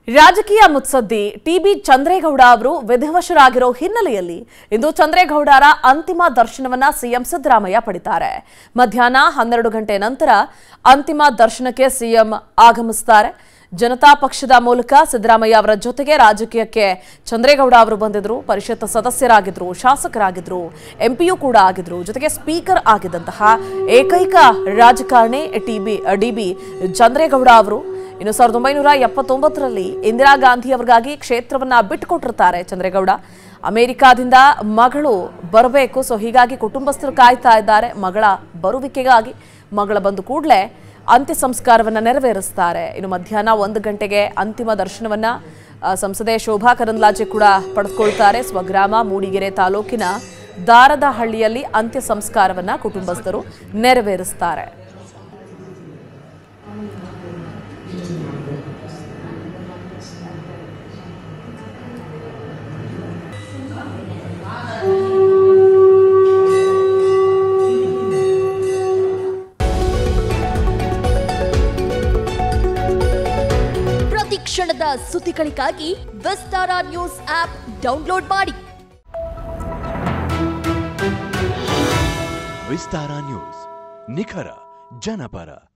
ರಾಜಕೀಯ ಮುತ್ಸದ್ದಿ ಟಿಬಿ ಚಂದ್ರೇಗೌಡ ಅವರು ವಿಧಿವಶರಾಗಿರೋ ಹಿನ್ನೆಲೆಯಲ್ಲಿ ಇಂದು ಚಂದ್ರೇಗೌಡರ ಅಂತಿಮ ದರ್ಶನವನ್ನ ಸಿಎಂ ಸಿದ್ದರಾಮಯ್ಯ ಪಡಿತಾರೆ ಮಧ್ಯಾಹ್ನ ಹನ್ನೆರಡು ಗಂಟೆ ನಂತರ ಅಂತಿಮ ದರ್ಶನಕ್ಕೆ ಸಿಎಂ ಆಗಮಿಸುತ್ತಾರೆ ಜನತಾ ಪಕ್ಷದ ಮೂಲಕ ಸಿದ್ದರಾಮಯ್ಯ ಅವರ ಜೊತೆಗೆ ರಾಜಕೀಯಕ್ಕೆ ಚಂದ್ರೇಗೌಡ ಅವರು ಬಂದಿದ್ರು ಪರಿಷತ್ ಸದಸ್ಯರಾಗಿದ್ರು ಶಾಸಕರಾಗಿದ್ರು ಎಂಪಿಯೂ ಕೂಡ ಆಗಿದ್ರು ಜೊತೆಗೆ ಸ್ಪೀಕರ್ ಆಗಿದ್ದಂತಹ ಏಕೈಕ ರಾಜಕಾರಣಿ ಟಿಬಿ ಡಿಬಿ ಚಂದ್ರೇಗೌಡ ಅವರು ಇನ್ನು ಸಾವಿರದ ಒಂಬೈನೂರ ಎಪ್ಪತ್ತೊಂಬತ್ತರಲ್ಲಿ ಇಂದಿರಾ ಗಾಂಧಿ ಅವರಿಗಾಗಿ ಕ್ಷೇತ್ರವನ್ನ ಬಿಟ್ಟುಕೊಟ್ಟಿರ್ತಾರೆ ಚಂದ್ರೇಗೌಡ ಅಮೆರಿಕಾದಿಂದ ಮಗಳು ಬರಬೇಕು ಸೊ ಹೀಗಾಗಿ ಕುಟುಂಬಸ್ಥರು ಕಾಯ್ತಾ ಇದ್ದಾರೆ ಮಗಳ ಬರುವಿಕೆಗಾಗಿ ಮಗಳ ಬಂದು ಕೂಡಲೇ ಅಂತ್ಯ ಸಂಸ್ಕಾರವನ್ನ ನೆರವೇರಿಸ್ತಾರೆ ಇನ್ನು ಮಧ್ಯಾಹ್ನ ಒಂದು ಗಂಟೆಗೆ ಅಂತಿಮ ದರ್ಶನವನ್ನ ಆ, ಸಂಸದೆ ಶೋಭಾ ಕರಂದ್ಲಾಜೆ ಕೂಡ ಪಡೆದುಕೊಳ್ತಾರೆ ಸ್ವಗ್ರಾಮ ಮೂಡಿಗೆರೆ ತಾಲೂಕಿನ ದಾರದಹಳ್ಳಿಯಲ್ಲಿ ಅಂತ್ಯ ಸಂಸ್ಕಾರವನ್ನ ಕುಟುಂಬಸ್ಥರು ನೆರವೇರಿಸ್ತಾರೆ ಪ್ರತಿ ಕ್ಷಣದ ಸುದ್ದಿಗಳಿಗಾಗಿ ವಿಸ್ತಾರ ನ್ಯೂಸ್ ಆಪ್ ಡೌನ್ಲೋಡ್ ಮಾಡಿ ವಿಸ್ತಾರ ನ್ಯೂಸ್ ನಿಖರ ಜನಪರ